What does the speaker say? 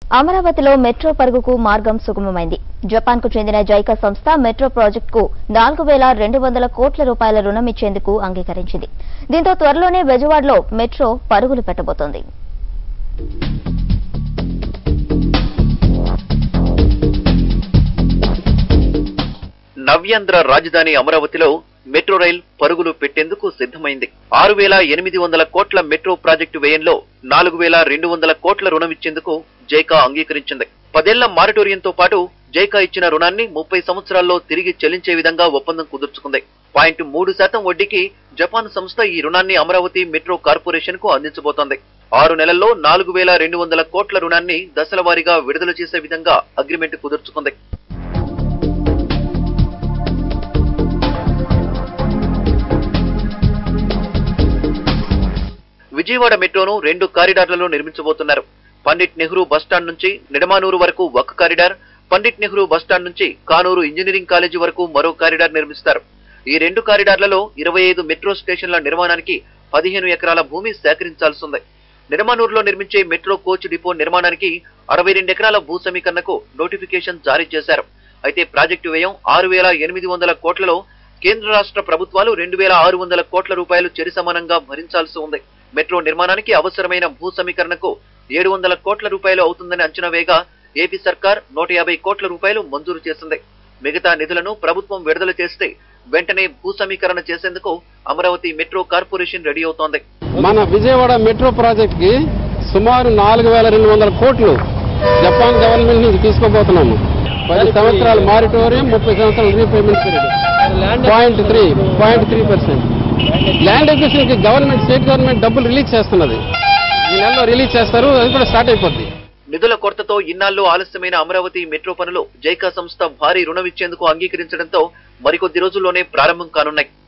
అమరావతిలో మెట్రో పరుగుకు మార్గం సుగమమైంది జపాన్ కు చెందిన జైకా సంస్థ మెట్రో ప్రాజెక్టుకు నాలుగు వేల రెండు వందల కోట్ల రూపాయల రుణం ఇచ్చేందుకు అంగీకరించింది దీంతో త్వరలోనే బెజవాడలో మెట్రో పరుగులు పెట్టబోతోంది నవ్యాంధ్ర రాజధాని అమరావతిలో మెట్రో రైల్ పరుగులు పెట్టేందుకు సిద్ధమైంది ఆరు వేల ఎనిమిది వందల కోట్ల మెట్రో ప్రాజెక్టు వ్యయంలో నాలుగు వేల రెండు వందల కోట్ల రుణం ఇచ్చేందుకు జైకా అంగీకరించింది పదేళ్ల మారటోరియంతో పాటు జైకా ఇచ్చిన రుణాన్ని ముప్పై సంవత్సరాల్లో తిరిగి చెల్లించే విధంగా ఒప్పందం కుదుర్చుకుంది పాయింట్ మూడు శాతం వడ్డీకి జపాన్ సంస్థ ఈ రుణాన్ని అమరావతి మెట్రో కార్పొరేషన్ కు అందించబోతోంది ఆరు నెలల్లో నాలుగు వేల రెండు వందల కోట్ల రుణాన్ని దశల వారీగా విడుదల చేసే విధంగా అగ్రిమెంట్ కుదుర్చుకుంది విజయవాడ మెట్రోను రెండు కారిడార్లలో నిర్మించబోతున్నారు పండిట్ నెహ్రూ బస్టాండ్ నుంచి నిడమానూరు వరకు ఒక కారిడార్ పండిట్ నెహ్రూ బస్టాండ్ నుంచి కానూరు ఇంజనీరింగ్ కాలేజీ వరకు మరో కారిడార్ నిర్మిస్తారు ఈ రెండు కారిడార్లలో ఇరవై ఐదు మెట్రో స్టేషన్ల నిర్మాణానికి పదిహేను ఎకరాల భూమి సేకరించాల్సి ఉంది నిడమానూరులో నిర్మించే మెట్రో కోచ్ డిపో నిర్మాణానికి అరవై రెండు ఎకరాల భూ సమీకరణకు నోటిఫికేషన్ జారీ చేశారు అయితే ప్రాజెక్టు వ్యయం ఆరు వేల ఎనిమిది వందల కోట్లలో కేంద్ర రాష్ట్ర ప్రభుత్వాలు రెండు వేల ఆరు వందల కోట్ల రూపాయలు చెరి సమానంగా భరించాల్సి ఉంది మెట్రో నిర్మాణానికి అవసరమైన భూ సమీకరణకు ఏడు వందల కోట్ల రూపాయలు అవుతుందని అంచనా వేగా ఏపీ సర్కార్ నూట యాభై కోట్ల రూపాయలు మంజూరు చేసింది మిగతా నిధులను ప్రభుత్వం విడుదల చేస్తే వెంటనే భూ సమీకరణ చేసేందుకు అమరావతి మెట్రో కార్పొరేషన్ రెడీ అవుతోంది మన విజయవాడ మెట్రో ప్రాజెక్ట్ కి సుమారు నాలుగు వేల రెండు వందల కోట్లు జపాన్ గవర్నమెంట్ నుంచి తీసుకోబోతున్నాము పది సంవత్సరాల మారిటోరియం ముప్పై సంవత్సరాల repayment period point three point three percent land acquisition కి గవర్నమెంట్ స్టేట్ గవర్నమెంట్ డబ్బులు రిలీజ్ చేస్తున్నది ఈ నెలలో రిలీజ్ చేస్తారు అది కూడా స్టార్ట్ అయిపోద్ది నిధుల కొరతతో ఇన్నాళ్లు ఆలస్యమైన అమరావతి మెట్రో పనులు జైకా సంస్థ భారీ రుణం ఇచ్చేందుకు అంగీకరించడంతో మరికొద్ది రోజుల్లోనే ప్రారంభం కానున్నాయి